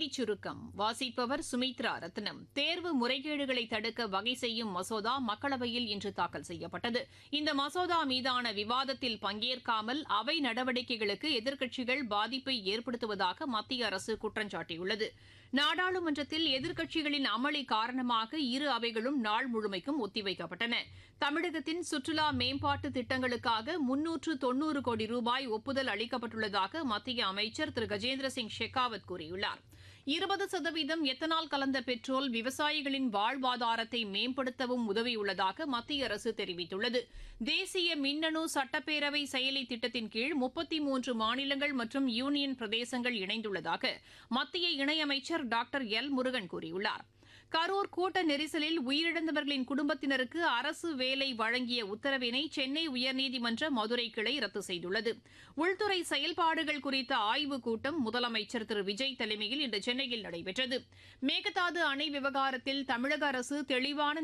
செய்திச் சுருக்கம் வாசிப்பவர் சுமித்ரா ரத்னம் தேர்வு முறைகேடுகளை தடுக்க வகை செய்யும் மசோதா மக்களவையில் இன்று தாக்கல் செய்யப்பட்டது இந்த மசோதா மீதான விவாதத்தில் பங்கேற்காமல் அவை நடவடிக்கைகளுக்கு எதிர்க்கட்சிகள் பாதிப்பை ஏற்படுத்துவதாக மத்திய அரசு குற்றம் சாட்டியுள்ளது நாடாளுமன்றத்தில் எதிர்க்கட்சிகளின் அமளி காரணமாக இரு அவைகளும் நாள் முழுமைக்கும் ஒத்திவைக்கப்பட்டன தமிழகத்தின் சுற்றுலா மேம்பாட்டு திட்டங்களுக்காக முன்னூற்று தொன்னூறு கோடி ரூபாய் ஒப்புதல் அளிக்கப்பட்டுள்ளதாக மத்திய அமைச்சர் திரு கஜேந்திர சிங் ஷெகாவத் கூறியுள்ளார் இருபது சதவீதம் எத்தனால் கலந்த பெட்ரோல் விவசாயிகளின் வாழ்வாதாரத்தை மேம்படுத்தவும் உதவியுள்ளதாக மத்திய அரசு தெரிவித்துள்ளது தேசிய மின்னணு சட்டப்பேரவை செயலி திட்டத்தின் கீழ் முப்பத்தி மூன்று மாநிலங்கள் மற்றும் யூனியன் பிரதேசங்கள் இணைந்துள்ளதாக மத்திய இணையமைச்சர் டாக்டர் எல் முருகன் கூறியுள்ளார் கரூர் கூட்ட நெரிசலில் உயிரிழந்தவர்களின் குடும்பத்தினருக்கு அரசு வேலை வழங்கிய உத்தரவினை சென்னை உயர்நீதிமன்ற மதுரை கிளை ரத்து செய்துள்ளது உள்துறை செயல்பாடுகள் குறித்த ஆய்வுக் கூட்டம் முதலமைச்சர் திரு விஜய் தலைமையில் இன்று சென்னையில் நடைபெற்றது மேகதாது அணை விவகாரத்தில் தமிழக அரசு தெளிவான